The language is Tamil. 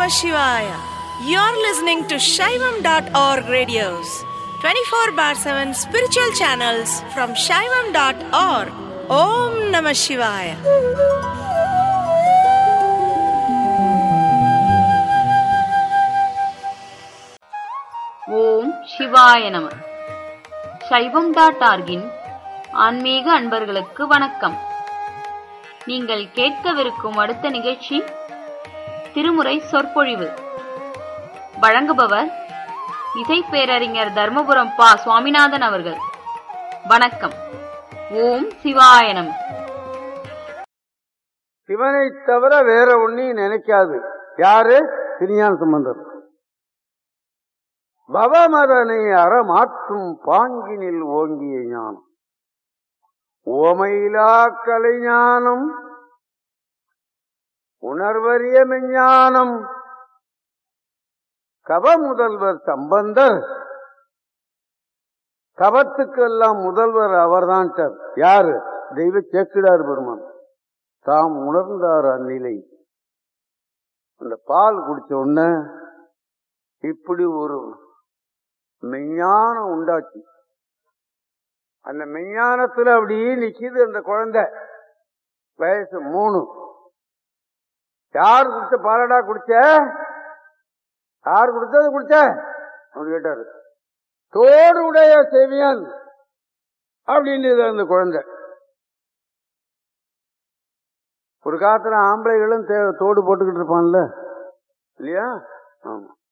Shivaya. You're listening to Shaivam.org radios, 24 bar 7 spiritual channels from Shaivam.org. Om Namah Shivaya. ஓம் சிவாய நம சைவம் டாட் ஆர்கின் ஆன்மீக அன்பர்களுக்கு வணக்கம் நீங்கள் கேட்கவிருக்கும் அடுத்த நிகழ்ச்சி திருமுறை சொற்பொழிவு வழங்குபவர் இசை பேரறிஞர் தர்மபுரம் பா சுவாமிநாதன் அவர்கள் வணக்கம் ஓம் சிவாய நம சிவனை தவிர வேற ஒன்னையும் நினைக்காது யாரு திருஞான சம்பந்தர் பவமதனை அறமாற்றும் பாங்கினில் ஓங்கிய ஞானம் ஓமையிலா கலைஞானம் உணர்வறிய மெஞ்ஞானம் கவ முதல்வர் சம்பந்தர் கவத்துக்கெல்லாம் முதல்வர் அவர்தான் சார் யாரு தெய்வ சேக்கிடார் பெருமான் தாம் உணர்ந்தார் அந்நிலை அந்த பால் குடிச்ச உடனே இப்படி ஒரு மெஞ்ஞானம் உண்டாச்சு அந்த மெஞ்ஞானத்துல அப்படியே நிக்குது அந்த குழந்தை வயசு மூணு யார் குடிச்ச பாலடா குடிச்ச யார் குடிச்சது குடிச்ச அப்படி கேட்டாரு தோடு உடைய செவியன் அப்படின்னு அந்த குழந்தை ஒரு காலத்துல ஆம்பளைகளும் தே- தோடு போட்டுக்கிட்டு இருப்பான்ல இல்லையா ஆமா